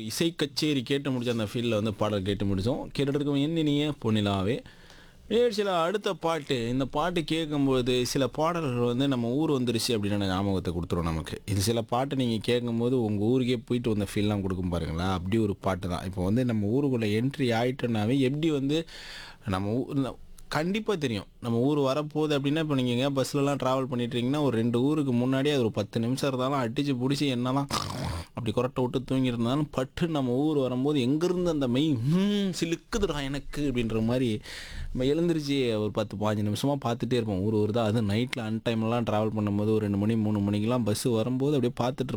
இசை கச்சேரி கேட்டு முடிச்ச அந்த ஃபீல்டில் வந்து பாடல் கேட்டு முடித்தோம் கேட்டுட்டு இருக்கோம் என்னினிய பொன்னிலாவே நிகழ்ச்சியில் அடுத்த பாட்டு இந்த பாட்டு கேட்கும்போது சில பாடல்கள் வந்து நம்ம ஊர் வந்துருச்சு அப்படின்னு ஞாபகத்தை கொடுத்துரும் நமக்கு இது சில பாட்டு நீங்கள் கேட்கும்போது உங்கள் ஊருக்கே போயிட்டு வந்த ஃபீல்லாம் கொடுக்கும் பாருங்களா அப்படி ஒரு பாட்டு தான் இப்போ வந்து நம்ம ஊருக்குள்ளே என்ட்ரி ஆகிட்டோன்னாவே எப்படி வந்து நம்ம ஊர் கண்டிப்பாக தெரியும் நம்ம ஊர் வரப்போகுது அப்படின்னா இப்போ நீங்கள் எங்கேயா பஸ்லலாம் ட்ராவல் பண்ணிட்டுருக்கீங்கன்னா ஒரு ரெண்டு ஊருக்கு முன்னாடியே அது ஒரு பத்து நிமிஷம் இருந்தாலும் அடித்து பிடிச்சி என்னலாம் அப்படி கொரட்டை விட்டு தூங்கியிருந்தாலும் பட்டு நம்ம ஊர் வரும்போது எங்கேருந்து அந்த மெய் "ஹம், சிலுக்குதுடா எனக்கு அப்படின்ற மாதிரி நம்ம எழுந்திரிச்சு ஒரு பத்து பாஞ்சு நிமிஷமாக பார்த்துட்டே இருப்போம் ஊர் ஊர் தான் அதுவும் நைட்டில் அன்டைம்லாம் ட்ராவல் பண்ணும்போது ஒரு ரெண்டு மணி மூணு மணிக்கெலாம் பஸ்ஸு வரும்போது அப்படியே பார்த்துட்டு